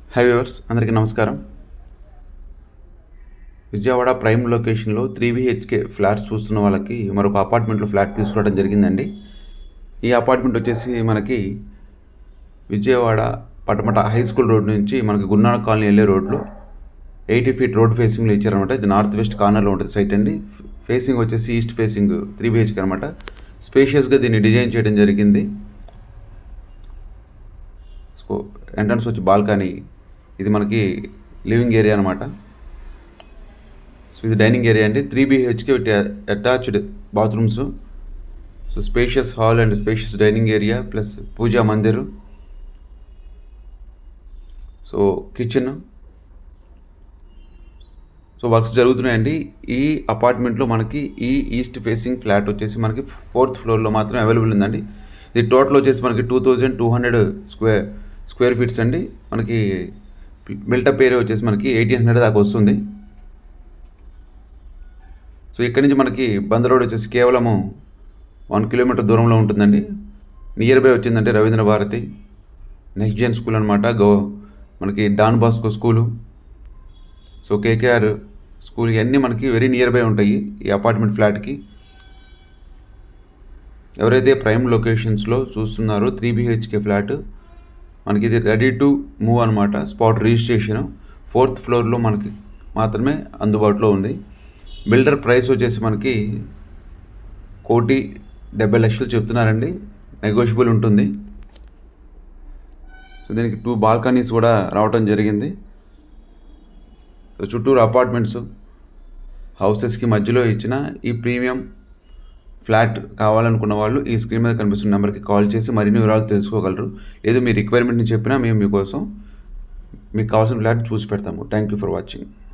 high viewers అందరికీ నమస్కారం Vijayawada prime లొకేషన్లో త్రీ బిహెచ్కే ఫ్లాట్స్ చూస్తున్న వాళ్ళకి మరొక అపార్ట్మెంట్లో ఫ్లాట్ తీసుకురావడం జరిగిందండి ఈ అపార్ట్మెంట్ వచ్చేసి మనకి Vijayawada Patamata high school road నుంచి మనకి గున్నాడ కాలనీ వెళ్ళే రోడ్లో ఎయిటీ ఫీట్ రోడ్ ఫేసింగ్లో ఇచ్చారనమాట ఇది నార్త్ వెస్ట్ కార్నర్లో ఉంటుంది సైట్ అండి ఫేసింగ్ వచ్చేసి ఈస్ట్ ఫేసింగ్ త్రీ బిహెచ్కే అనమాట స్పేషియస్గా దీన్ని డిజైన్ చేయడం జరిగింది సో ఎంట్రన్స్ వచ్చి బాల్కనీ ఇది మనకి లివింగ్ ఏరియా అనమాట సో ఇది డైనింగ్ ఏరియా అండి three BHK with attached bathrooms so spacious hall and spacious dining area plus puja mandir so kitchen so works జరుగుతున్నాయండి ఈ అపార్ట్మెంట్లో మనకి ఈ ఈస్ట్ ఫేసింగ్ ఫ్లాట్ వచ్చేసి మనకి ఫోర్త్ ఫ్లోర్లో మాత్రం అవైలబుల్ ఉందండి ఇది టోటల్ వచ్చేసి మనకి two thousand two hundred square square feets అండి మనకి బిల్టప్ ఏరియా వచ్చేసి మనకి ఎయిటీన్ హండ్రెడ్ దాకా వస్తుంది సో ఇక్కడి నుంచి మనకి బంద్ రోడ్ వచ్చేసి కేవలము వన్ కిలోమీటర్ దూరంలో ఉంటుందండి నియర్ బై వచ్చిందంటే Ravindra Bharathi next gen school అనమాట గో మనకి Don Bosco school so KKR school ఇవన్నీ మనకి వెరీ నియర్ బై ఉంటాయి ఈ అపార్ట్మెంట్ ఫ్లాట్కి ఎవరైతే ప్రైమ్ లొకేషన్స్లో చూస్తున్నారో త్రీ బిహెచ్కే ఫ్లాట్ మనకి ఇది రెడీ టు మూవ్ అనమాట స్పాట్ రిజిస్ట్రేషన్ ఫోర్త్ ఫ్లోర్లో మనకి మాత్రమే అందుబాటులో ఉంది బిల్డర్ ప్రైస్ వచ్చేసి మనకి కోటి డెబ్బై లక్షలు చెప్తున్నారండి నెగోషియబుల్ ఉంటుంది సో దీనికి టూ బాల్కనీస్ కూడా రావటం జరిగింది సో చుట్టూరు అపార్ట్మెంట్స్ హౌసెస్కి మధ్యలో ఇచ్చిన ఈ ప్రీమియం ఫ్లాట్ కావాలనుకున్న వాళ్ళు ఈ స్క్రీన్ మీద కనిపిస్తున్న నెంబర్కి కాల్ చేసి మరిన్ని వివరాలు తెలుసుకోగలరు లేదు మీ రిక్వైర్మెంట్ని చెప్పినా మేము మీకోసం మీకు కావాల్సిన ఫ్లాట్ చూసి పెడతాము థ్యాంక్ యూ ఫర్ వాచింగ్